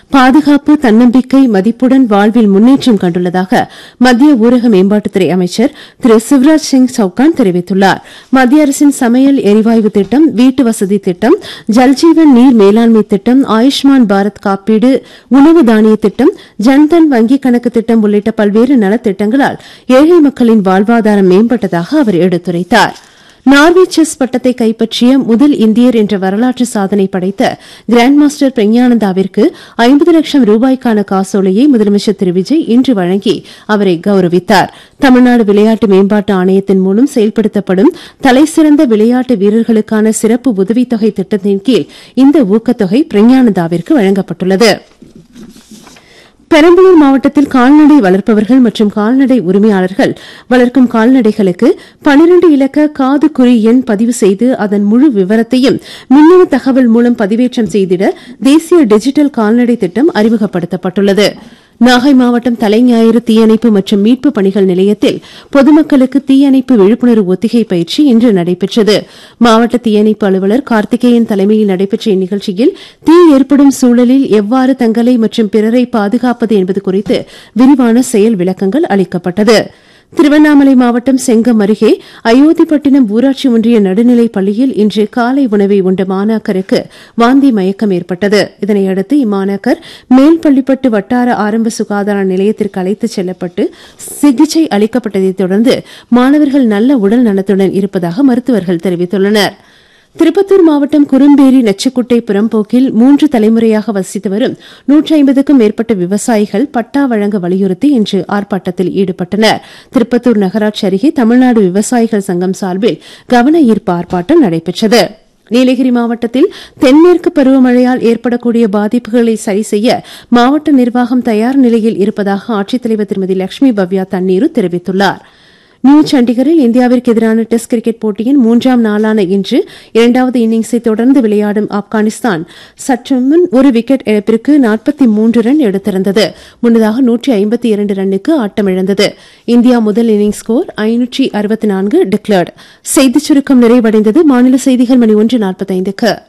பாதுகாப்பு தன்னம்பிக்கை மதிப்புடன் வாழ்வில் முன்னேற்றம் கண்டுள்ளதாக மத்திய ஊரக மேம்பாட்டுத்துறை அமைச்சர் திரு சிவராஜ் சிங் சவுகான் தெரிவித்துள்ளார் மத்திய அரசின் சமையல் எரிவாயு திட்டம் வீட்டு வசதி திட்டம் ஜல்ஜீவன் நீர் மேலாண்மை திட்டம் ஆயுஷ்மான் பாரத் காப்பீடு உணவு தானிய திட்டம் ஜன்தன் வங்கிக் கணக்கு திட்டம் உள்ளிட்ட பல்வேறு நலத்திட்டங்களால் ஏழை மக்களின் வாழ்வாதாரம் மேம்பட்டதாக அவர் எடுத்துரைத்தார் நார்வே செஸ் பட்டத்தை கைப்பற்றிய முதல் இந்தியர் என்ற வரலாற்று சாதனை படைத்த கிராண்ட் மாஸ்டர் பிரஞானந்தாவிற்கு ஐம்பது லட்சம் ரூபாய்க்கான காசோலையை முதலமைச்சர் திரு விஜய் இன்று வழங்கி அவரை கௌரவித்தார் தமிழ்நாடு விளையாட்டு மேம்பாட்டு ஆணையத்தின் மூலம் செயல்படுத்தப்படும் தலைசிறந்த விளையாட்டு வீரர்களுக்கான சிறப்பு உதவித்தொகை திட்டத்தின் கீழ் இந்த ஊக்கத்தொகை பிரஞானந்தாவிற்கு வழங்கப்பட்டுள்ளது பெரம்பலூர் மாவட்டத்தில் கால்நடை வளர்ப்பவர்கள் மற்றும் கால்நடை உரிமையாளர்கள் வளர்க்கும் கால்நடைகளுக்கு பனிரண்டு இலக்க காது குறி எண் பதிவு செய்து அதன் முழு விவரத்தையும் மின்னணு தகவல் மூலம் பதிவேற்றம் செய்திட தேசிய டிஜிட்டல் கால்நடை திட்டம் அறிமுகப்படுத்தப்பட்டுள்ளது நாகை மாவட்டம் தலைஞாயிறு தீயணைப்பு மற்றும் மீட்பு பணிகள் நிலையத்தில் பொதுமக்களுக்கு தீயணைப்பு விழிப்புணர்வு ஒத்திகை பயிற்சி இன்று நடைபெற்றது மாவட்ட தீயணைப்பு அலுவலர் கார்த்திகேயன் தலைமையில் நடைபெற்ற இந்நிகழ்ச்சியில் தீ ஏற்படும் சூழலில் எவ்வாறு தங்களை மற்றும் பிறரை பாதுகாப்பது என்பது குறித்து விரிவான செயல் விளக்கங்கள் அளிக்கப்பட்டது திருவண்ணாமலை மாவட்டம் செங்கம் அருகே அயோத்திப்பட்டினம் ஊராட்சி ஒன்றிய நடுநிலைப் பள்ளியில் இன்று காலை உணவை உண்ட மாணாக்கருக்கு வாந்தி மயக்கம் ஏற்பட்டது இதனையடுத்து இம்மாணாக்கர் மேல்பள்ளிப்பட்டு வட்டார ஆரம்ப சுகாதார நிலையத்திற்கு அழைத்துச் செல்லப்பட்டு சிகிச்சை அளிக்கப்பட்டதைத் தொடர்ந்து மாணவர்கள் நல்ல உடல் நலத்துடன் இருப்பதாக மருத்துவர்கள் தெரிவித்துள்ளனா் திருப்பத்தூர் மாவட்டம் குறும்பேரி நச்சுக்குட்டை புறம்போக்கில் மூன்று தலைமுறையாக வசித்து வரும் நூற்றி ஐம்பதுக்கும் மேற்பட்ட விவசாயிகள் பட்டா வழங்க வலியுறுத்தி இன்று ஆர்ப்பாட்டத்தில் ஈடுபட்டனர் திருப்பத்தூர் நகராட்சி அருகே தமிழ்நாடு விவசாயிகள் சங்கம் சார்பில் கவன ஈர்ப்பு ஆர்ப்பாட்டம் நடைபெற்றது நீலகிரி மாவட்டத்தில் தென்மேற்கு பருவமழையால் ஏற்படக்கூடிய பாதிப்புகளை சரி செய்ய மாவட்ட நிர்வாகம் தயார் நிலையில் இருப்பதாக ஆட்சித்தலைவர் திருமதி லட்சுமி பவ்யா தண்ணீரு தெரிவித்துள்ளாா் நியூ சண்டிகரில் இந்தியாவிற்கு எதிரான டெஸ்ட் கிரிக்கெட் போட்டியின் மூன்றாம் நாளான இன்று இரண்டாவது இன்னிங்ஸை தொடர்ந்து விளையாடும் ஆப்கானிஸ்தான் சற்று முன் ஒரு விக்கெட் இழப்பிற்கு நாற்பத்தி மூன்று ரன் எடுத்திருந்தது முன்னதாக நூற்றி ஐம்பத்தி இரண்டு ரன்னுக்கு ஆட்டமிழந்தது இந்தியா முதல் இன்னிங்ஸ் ஸ்கோர் ஐநூற்றி அறுபத்தி நான்கு டிக்ளர்டு செய்திச் சுருக்கம் நிறைவடைந்தது மாநில செய்திகள் மணி ஒன்று நாற்பத்தைந்துக்கு